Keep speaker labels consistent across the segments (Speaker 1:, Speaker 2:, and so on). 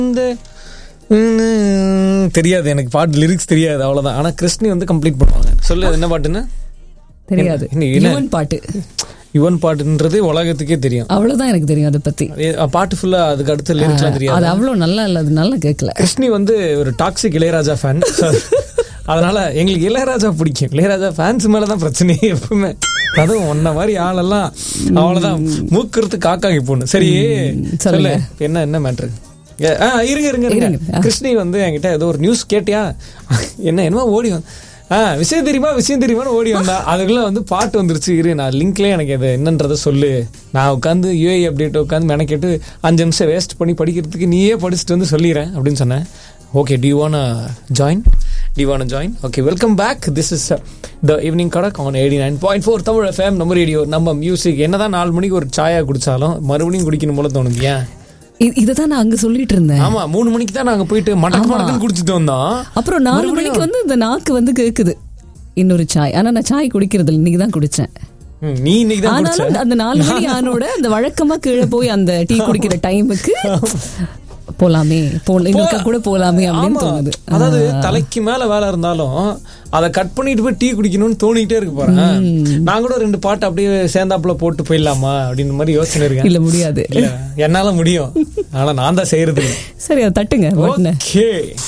Speaker 1: வந்து ம், தெரியாது எனக்கு பாட்டு லிரிக்ஸ் தெரியாது அவ்வளவுதான் ஆனா கிருஷ்ணி வந்து கம்ப்ளீட் பண்ணுவாங்க சொல்லு அது என்ன பாட்டுன்னு
Speaker 2: தெரியாது
Speaker 1: என்ன- என்ன?
Speaker 2: யுவன் பாட்டு
Speaker 1: யுவன் பாட்டுன்றது உலகத்துக்கே தெரியும்
Speaker 2: அவ்வளவுதான் எனக்கு தெரியும் அதை பத்தி
Speaker 1: ஏ- பாட்டு ஃபுல்லா அதுக்கு அடுத்த லிரிக்ஸ்லாம்
Speaker 2: அது
Speaker 1: தெரியாது
Speaker 2: அவ்வளவு நல்லா இல்ல அது நல்லா கேட்கல
Speaker 1: கிருஷ்ணி வந்து ஒரு டாக்ஸிக் இளையராஜா ஃபேன் அதனால எங்களுக்கு இளையராஜா பிடிக்கும் இளையராஜா ஃபேன்ஸ் மேலதான் பிரச்சனையே எப்பவுமே அதுவும் ஒன்ன மாதிரி ஆளெல்லாம் அவ்வளவுதான் மூக்குறது காக்காங்க பொண்ணு சரி சொல்லு
Speaker 2: சொல்லுங்க.
Speaker 1: இப்ப என்ன என்ன மேட்ரு இருங்க இருங்க இருங்க
Speaker 2: இருங்க. ஆ.
Speaker 1: கிருஷ்ணி வந்து என்கிட்ட ஏதோ ஒரு நியூஸ் கேட்டியா என்ன என்னமோ ஓடி வந்து ஆ விஷயம் தெரியுமா விஷயம் தெரியுமான்னு ஓடி வந்தா அதுக்குள்ள வந்து பாட்டு வந்துருச்சு இரு நான் லிங்க்லயே எனக்கு இது என்னன்றதை சொல்லு நான் உட்காந்து யூஏ அப்டேட் உட்காந்து மெனக்கெட்டு அஞ்சு நிமிஷம் வேஸ்ட் பண்ணி படிக்கிறதுக்கு நீயே படிச்சுட்டு வந்து சொல்லிடுறேன் அப்படின்னு சொன்னேன் ஓகே டி வான் ஜாயின் டி வான் join okay welcome back this is the evening கடக் on eighty nine point four Tamil FM நம்ம ரேடியோ நம்ம மியூசிக் என்னதான் நாலு மணிக்கு ஒரு சாயா குடிச்சாலும் மறுபடியும் குடிக்கணும் போல தோணுது ஏன்
Speaker 2: இ- இதுதான் நான் அங்க சொல்லிட்டு இருந்தேன்
Speaker 1: ஆமா மூணு மணிக்கு தான் நாங்க போயிட்டு மடக்கு
Speaker 2: ஆமா.
Speaker 1: மடக்குன்னு குடிச்சிட்டு வந்தோம்
Speaker 2: அப்புறம் நாலு மணிக்கு வந்து இந்த நாக்கு வந்து கேக்குது இன்னொரு சாய் ஆனா நான் சாய் குடிக்கிறது இல்ல இன்னைக்கு தான் குடிச்சேன்
Speaker 1: ம், நீ இன்னைக்கு தான் குடிச்ச
Speaker 2: ஆனாலும் அந்த நாலு மணி ஆனோட அந்த வழக்கமா கீழே போய் அந்த டீ குடிக்கிற டைமுக்கு போலாமே போல இன்னொருக்கா கூட போலாமே அப்படின்னு
Speaker 1: ஆமா.
Speaker 2: தோணுது
Speaker 1: அதாவது தலைக்கு மேல வேலை இருந்தாலும் அதை கட் பண்ணிட்டு போய் டீ குடிக்கணும்னு தோணிட்டே இருக்கு போறேன் நான் கூட ரெண்டு பாட்டு அப்படியே சேர்ந்தாப்புல போட்டு போயிடலாமா அப்படின்னு மாதிரி யோசனை இருக்கேன்
Speaker 2: இல்ல முடியாது
Speaker 1: இல்ல, என்னால முடியும் ஆனா நான் தான் செய்யறது
Speaker 2: சரி அதை தட்டுங்க பட்டனை.
Speaker 1: Okay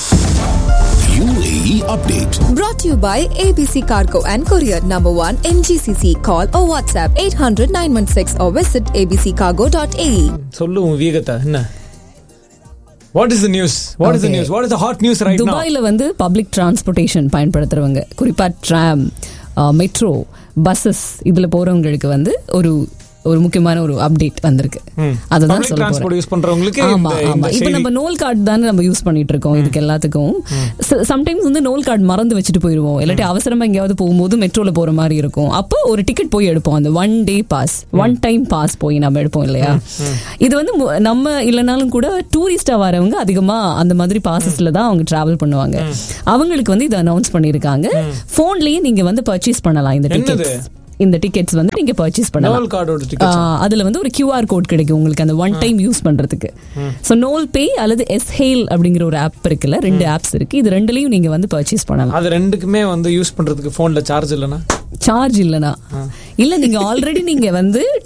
Speaker 3: UAE update.
Speaker 4: Brought to you by ABC Cargo and Courier Number 1 MGCC. Call or WhatsApp 800 916 or visit abccargo.ae.
Speaker 1: சொல்லு உன் வீகத்தை என்ன what is the news what is the
Speaker 2: Okay.
Speaker 1: News what is the hot news right now
Speaker 2: துபாயில வந்து public transportation பயன்படுத்துறவங்க குறிப்பா tram metro buses இதுல போறவங்களுக்கு வந்து ஒரு ஒரு முக்கியமான ஒரு அப்டேட் வந்திருக்கு அதுதான்
Speaker 1: பப்ளிக்
Speaker 2: சொல்ல
Speaker 1: டிரான்ஸ்போர்ட்
Speaker 2: போறேன்
Speaker 1: யூஸ் பண்றவங்களுக்கு
Speaker 2: ஆமா
Speaker 1: இந்த-
Speaker 2: ஆமா
Speaker 1: இந்த
Speaker 2: இப்ப
Speaker 1: செய்தி-
Speaker 2: நம்ம நோல் கார்டு தானே நம்ம யூஸ் பண்ணிட்டு இருக்கோம் இதுக்கு எல்லாத்துக்கும் சம்டைம்ஸ் வந்து நோல் கார்டு மறந்து வச்சுட்டு போயிருவோம் இல்லாட்டி அவசரமா எங்கேயாவது போகும்போது மெட்ரோல போற மாதிரி இருக்கும் அப்போ ஒரு டிக்கெட் போய் எடுப்போம் அந்த one day pass one time pass போய் நம்ம எடுப்போம் இல்லையா இது வந்து மு- நம்ம இல்லைனாலும் கூட டூரிஸ்டா வரவங்க அதிகமா அந்த மாதிரி பாசஸ்ல தான் அவங்க டிராவல் பண்ணுவாங்க அவங்களுக்கு வந்து இதை அனௌன்ஸ் பண்ணிருக்காங்க போன்லயே நீங்க வந்து பர்ச்சேஸ் பண்ணலாம் இந்த
Speaker 1: என்னது?
Speaker 2: டிக்கெட்ஸ் இந்த டிக்கெட்ஸ் வந்து நீங்க பர்ச்சேஸ் பண்ணலாம்
Speaker 1: நோல் கார்டோட டிக்கெட்
Speaker 2: ஆ, அதுல வந்து ஒரு கியூஆர் கோட் கிடைக்கும் உங்களுக்கு அந்த ஒன் டைம் யூஸ் பண்றதுக்கு சோ நோல் பே அல்லது எஸ்ஹெயில் அப்படிங்கிற ஒரு ஆப் இருக்குல்ல ரெண்டு ஆப்ஸ் இருக்கு இது ரெண்டுலயும் நீங்க வந்து பர்ச்சேஸ் பண்ணலாம்
Speaker 1: அது ரெண்டுக்குமே வந்து யூஸ் பண்றதுக்கு போன்ல சார்ஜ் இல்லைன்னா
Speaker 2: சார்ஜ் இல்லனா இல்ல நீங்க ஆல்ரெடி நீங்க வந்து